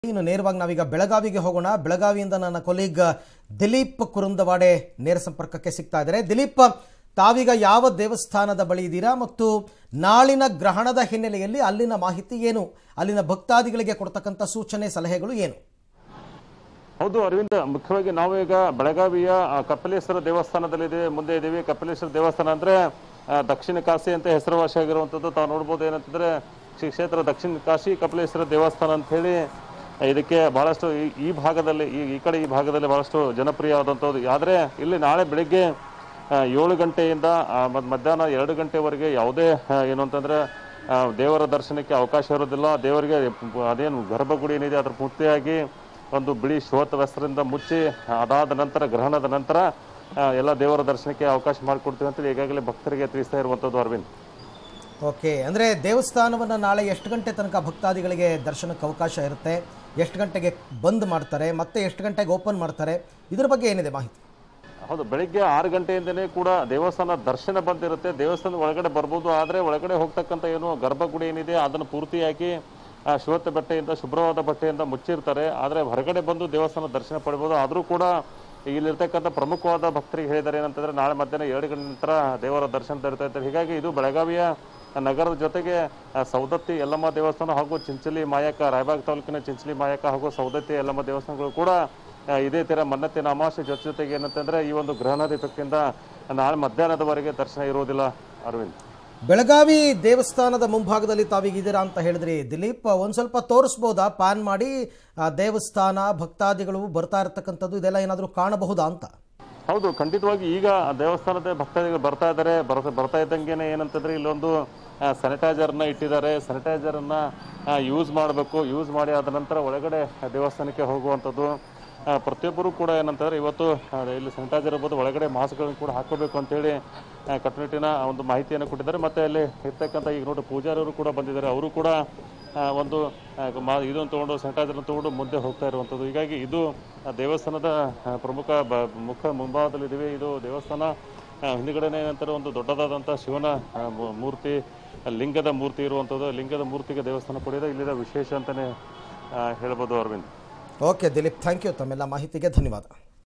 ಇನ್ನು ನೇರವಾಗಿ ನಾವೀಗ ಬೆಳಗಾವಿಗೆ ಹೋಗೋಣ ಬೆಳಗಾವಿಯಿಂದ ನನ್ನ ಕೊಲೀಗ್ ದಿಲೀಪ್ ಕುರುಂದವಾಡೆ ನೇರ ಸಂಪರ್ಕಕ್ಕೆ ಸಿಗ್ತಾ ಇದ್ದಾರೆ ದಿಲೀಪ್ ತಾವೀಗ ಯಾವ ದೇವಸ್ಥಾನದ ಬಳಿ ಇದ್ದೀರಾ ಮತ್ತು ನಾಳಿನ ಗ್ರಹಣದ ಹಿನ್ನೆಲೆಯಲ್ಲಿ ಅಲ್ಲಿನ ಮಾಹಿತಿ ಏನು ಅಲ್ಲಿನ ಭಕ್ತಾದಿಗಳಿಗೆ ಕೊಡ್ತಕ್ಕಂಥ ಸೂಚನೆ ಸಲಹೆಗಳು ಏನು ಹೌದು ಅರವಿಂದ್ ಮುಖ್ಯವಾಗಿ ನಾವು ಈಗ ಬೆಳಗಾವಿಯ ಆ, ಕಪಿಲೇಶ್ವರ ದೇವಸ್ಥಾನದಲ್ಲಿದೆ ಮುಂದೆ ಇದ್ದೀವಿ ಕಪಿಲೇಶ್ವರ ದೇವಸ್ಥಾನ ಅಂದ್ರೆ ಆ, ದಕ್ಷಿಣ ಕಾಶಿ ಅಂತ ಹೆಸರುವಾಸಿಯಾಗಿರುವಂಥದ್ದು ತಾವು ನೋಡ್ಬೋದು ಏನಂತಂದ್ರೆ ಶ್ರೀ ಕ್ಷೇತ್ರ ದಕ್ಷಿಣ ಕಾಶಿ ಕಪಿಲೇಶ್ವರ ದೇವಸ್ಥಾನ ಅಂತ ಹೇಳಿ ಆ, ಇದಕ್ಕೆ ಬಹಳಷ್ಟು ಈ- ಈ ಭಾಗದಲ್ಲಿ ಈ ಈ ಕಡೆ ಈ ಭಾಗದಲ್ಲಿ ಬಹಳಷ್ಟು ಜನಪ್ರಿಯವಾದಂಥದ್ದು ಆದರೆ ಇಲ್ಲಿ ನಾಳೆ ಬೆಳಿಗ್ಗೆ ಆ, ಏಳು ಗಂಟೆಯಿಂದ ಆ, ಮತ್ ಮಧ್ಯಾಹ್ನ ಎರಡು ಗಂಟೆವರೆಗೆ ಯಾವುದೇ ಆ, ಏನು ಅಂತಂದ್ರೆ ಆ, ದೇವರ ದರ್ಶನಕ್ಕೆ ಅವಕಾಶ ಇರೋದಿಲ್ಲ ದೇವರಿಗೆ ಅದೇನು ಗರ್ಭಗುಡಿ ಏನಿದೆ ಅದ್ರ ಪೂರ್ತಿಯಾಗಿ ಒಂದು ಬಿಳಿ ಶ್ವೇತ ವಸ್ತ್ರದಿಂದ ಮುಚ್ಚಿ ಅದಾದ ನಂತರ ಗ್ರಹಣದ ನಂತರ ಆ, ಎಲ್ಲ ದೇವರ ದರ್ಶನಕ್ಕೆ ಅವಕಾಶ ಮಾಡಿಕೊಡ್ತೀವಿ ಅಂತೇಳಿ ಈಗಾಗಲೇ ಭಕ್ತರಿಗೆ ತಿಳಿಸ್ತಾ ಇರುವಂಥದ್ದು ಅರವಿಂದ್ ಓಕೆ ಅಂದರೆ ದೇವಸ್ಥಾನವನ್ನು ನಾಳೆ ಎಷ್ಟು ಗಂಟೆ ತನಕ ಭಕ್ತಾದಿಗಳಿಗೆ ದರ್ಶನಕ್ಕೆ ಅವಕಾಶ ಇರುತ್ತೆ ಎಷ್ಟು ಗಂಟೆಗೆ ಬಂದ್ ಮಾಡ್ತಾರೆ ಮತ್ತೆ ಎಷ್ಟು ಗಂಟೆಗೆ ಓಪನ್ ಮಾಡ್ತಾರೆ ಇದ್ರ ಬಗ್ಗೆ ಏನಿದೆ ಮಾಹಿತಿ ಹೌದು ಬೆಳಿಗ್ಗೆ ಆರು ಗಂಟೆಯಿಂದನೇ ಕೂಡ ದೇವಸ್ಥಾನ ದರ್ಶನ ಬಂದಿರುತ್ತೆ ದೇವಸ್ಥಾನದ ಒಳಗಡೆ ಬರ್ಬೋದು ಆದರೆ ಒಳಗಡೆ ಹೋಗ್ತಕ್ಕಂಥ ಏನು ಗರ್ಭಗುಡಿ ಏನಿದೆ ಅದನ್ನು ಪೂರ್ತಿಯಾಗಿ ಆ, ಶ್ವೇತ ಬಟ್ಟೆಯಿಂದ ಶುಭ್ರವಾದ ಬಟ್ಟೆಯಿಂದ ಮುಚ್ಚಿರ್ತಾರೆ ಆದರೆ ಹೊರಗಡೆ ಬಂದು ದೇವಸ್ಥಾನ ದರ್ಶನ ಪಡ್ಬೋದು ಆದರೂ ಕೂಡ ಇಲ್ಲಿರ್ತಕ್ಕಂಥ ಪ್ರಮುಖವಾದ ಭಕ್ತರಿಗೆ ಹೇಳಿದ್ದಾರೆ ಏನಂತಂದ್ರೆ ನಾಳೆ ಮಧ್ಯಾಹ್ನ ಎರಡು ಗಂಟೆ ನಂತರ ದೇವರ ದರ್ಶನ ತರ್ತಾ ಇರ್ತಾರೆ ಹೀಗಾಗಿ ಇದು ಬೆಳಗಾವಿಯ ನಗರದ ಜೊತೆಗೆ ಆ, ಸೌದತ್ತಿ ಯಲ್ಲಮ್ಮ ದೇವಸ್ಥಾನ ಹಾಗೂ ಚಿಂಚಲಿ ಮಾಯಕ ರಾಯಬಾಗ್ ತಾಲೂಕಿನ ಚಿಂಚಲಿ ಮಾಯಕ ಹಾಗೂ ಸೌದತ್ತಿ ಯಲ್ಲಮ್ಮ ದೇವಸ್ಥಾನಗಳು ಕೂಡ ಆ, ಇದೇ ತರ ಮನ್ನತ್ತಿನ ಅಮಾವಾಸ್ಯೆ ಜೊತೆ ಜೊತೆಗೆ ಏನಂತಂದ್ರೆ ಈ ಒಂದು ಗ್ರಹಣದ ಎಫೆಕ್ಟಿಂದ ನಾಳೆ ಮಧ್ಯಾಹ್ನದವರೆಗೆ ದರ್ಶನ ಇರುವುದಿಲ್ಲ ಅರವಿಂದ್ ಬೆಳಗಾವಿ ದೇವಸ್ಥಾನದ ಮುಂಭಾಗದಲ್ಲಿ ತಾವೀಗಿದ್ದೀರಾ ಅಂತ ಹೇಳಿದ್ರಿ ದಿಲೀಪ್ ಒಂದು ಸ್ವಲ್ಪ ತೋರಿಸ್ಬೋದಾ ಪ್ಯಾನ್ ಮಾಡಿ ಆ ದೇವಸ್ಥಾನ ಭಕ್ತಾದಿಗಳು ಬರ್ತಾ ಇರತಕ್ಕಂಥದ್ದು ಇದೆಲ್ಲ ಏನಾದರೂ ಕಾಣಬಹುದಾ ಅಂತ ಹೌದು ಖಂಡಿತವಾಗಿ ಈಗ ಆ ದೇವಸ್ಥಾನದ ಭಕ್ತಾದಿಗಳು ಬರ್ತಾ ಇದ್ದಾರೆ ಬರ್ತಾ ಬರ್ತಾ ಇದ್ದಂಗೆನೆ ಏನಂತಂದ್ರೆ ಇಲ್ಲೊಂದು ಸ್ಯಾನಿಟೈಸರ್ನ ಇಟ್ಟಿದ್ದಾರೆ ಸ್ಯಾನಿಟೈಸರನ್ನ ಯೂಸ್ ಮಾಡಬೇಕು ಯೂಸ್ ಮಾಡಿ ಆದ ನಂತರ ಒಳಗಡೆ ದೇವಸ್ಥಾನಕ್ಕೆ ಹೋಗುವಂಥದ್ದು ಆ, ಪ್ರತಿಯೊಬ್ಬರು ಕೂಡ ಏನಂತಂದ್ರೆ ಇವತ್ತು ಆ, ಇಲ್ಲಿ ಸ್ಯಾನಿಟೈಸರ್ ಇರ್ಬೋದು ಒಳಗಡೆ ಮಾಸ್ಕ್ಗಳನ್ನು ಕೂಡ ಹಾಕೋಬೇಕು ಅಂತೇಳಿ ಆ, ಕಟ್ಟುನಿಟ್ಟಿನ ಒಂದು ಮಾಹಿತಿಯನ್ನು ಕೊಟ್ಟಿದ್ದಾರೆ ಮತ್ತೆ ಅಲ್ಲಿ ಇರ್ತಕ್ಕಂಥ ಈಗ ನೋಡಿ ಪೂಜಾರರು ಕೂಡ ಬಂದಿದ್ದಾರೆ ಅವರು ಕೂಡ ಆ, ಒಂದು ಆ, ಮಾ- ಇದನ್ನು ತಗೊಂಡು ಸ್ಯಾನಿಟೈಸರ್ ತಗೊಂಡು ಮುಂದೆ ಹೋಗ್ತಾ ಇರುವಂಥದ್ದು ಹೀಗಾಗಿ ಇದು ಆ, ದೇವಸ್ಥಾನದ ಆ, ಪ್ರಮುಖ ಬ- ಮುಖ ಮುಂಭಾಗದಲ್ಲಿದ್ದೀವಿ ಇದು ದೇವಸ್ಥಾನ ಆ, ಹಿಂದ್ಗಡೆನೇ ಏನಂತಾರೆ ಒಂದು ದೊಡ್ಡದಾದಂಥ ಶಿವನ ಆ, ಮೂ- ಮೂರ್ತಿ ಆ, ಲಿಂಗದ ಮೂರ್ತಿ ಇರುವಂಥದ್ದು ಲಿಂಗದ ಮೂರ್ತಿಗೆ ದೇವಸ್ಥಾನ ಪಡೆಯೋದು ಇಲ್ಲಿನ ವಿಶೇಷ ಅಂತಲೇ ಹೇಳ್ಬೋದು Aravind okay Dileep thank you ತಮ್ಮೆಲ್ಲ ಮಾಹಿತಿಗೆ ಧನ್ಯವಾದ